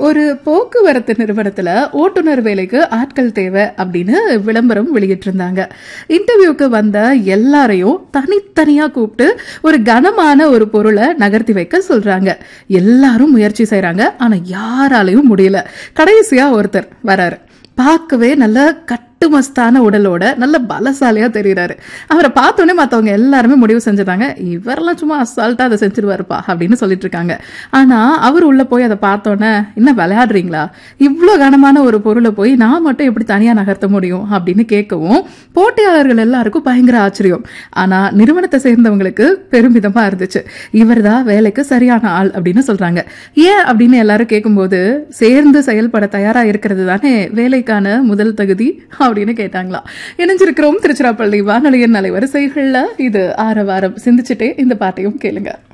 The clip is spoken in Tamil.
ஒரு போக்குவரத்து நிறுவனத்துல ஓட்டுநர் வேலைக்கு ஆட்கள் தேவை அப்படின்னு விளம்பரம் வெளியிட்டிருந்தாங்க இன்டர்வியூக்கு வந்த எல்லாரையும் தனித்தனியா கூப்பிட்டு ஒரு கனமான ஒரு பொருளை நகர்த்தி வைக்க சொல்றாங்க எல்லாரும் முயற்சி செய்றாங்க ஆனா யாராலையும் முடியல கடைசியா ஒருத்தர் வராரு பார்க்கவே நல்ல கட்டுமஸ்தான உடலோட நல்ல பலசாலியா தெரியுறாரு அவரை பார்த்தோன்னே மத்தவங்க எல்லாருமே முடிவு செஞ்சுட்டாங்க இவரெல்லாம் சும்மா அசால்ட்டா அதை செஞ்சிருவாருப்பா அப்படின்னு சொல்லிட்டு இருக்காங்க ஆனா அவர் உள்ள போய் அதை பார்த்தோன்னே என்ன விளையாடுறீங்களா இவ்வளோ கனமான ஒரு பொருளை போய் நான் மட்டும் எப்படி தனியா நகர்த்த முடியும் அப்படின்னு கேட்கவும் போட்டியாளர்கள் எல்லாருக்கும் பயங்கர ஆச்சரியம் ஆனா நிறுவனத்தை சேர்ந்தவங்களுக்கு பெருமிதமா இருந்துச்சு இவர்தான் வேலைக்கு சரியான ஆள் அப்படின்னு சொல்றாங்க ஏன் அப்படின்னு எல்லாரும் கேட்கும்போது சேர்ந்து செயல்பட தயாரா இருக்கிறது தானே வேலைக்கான முதல் தகுதி அப்படின்னு கேட்டாங்களாம் இணைஞ்சிருக்கிறோம் திருச்சிராப்பள்ளி வானொலியின் அலைவரிசைகள்ல இது ஆரவாரம் சிந்திச்சுட்டே இந்த பாட்டையும் கேளுங்க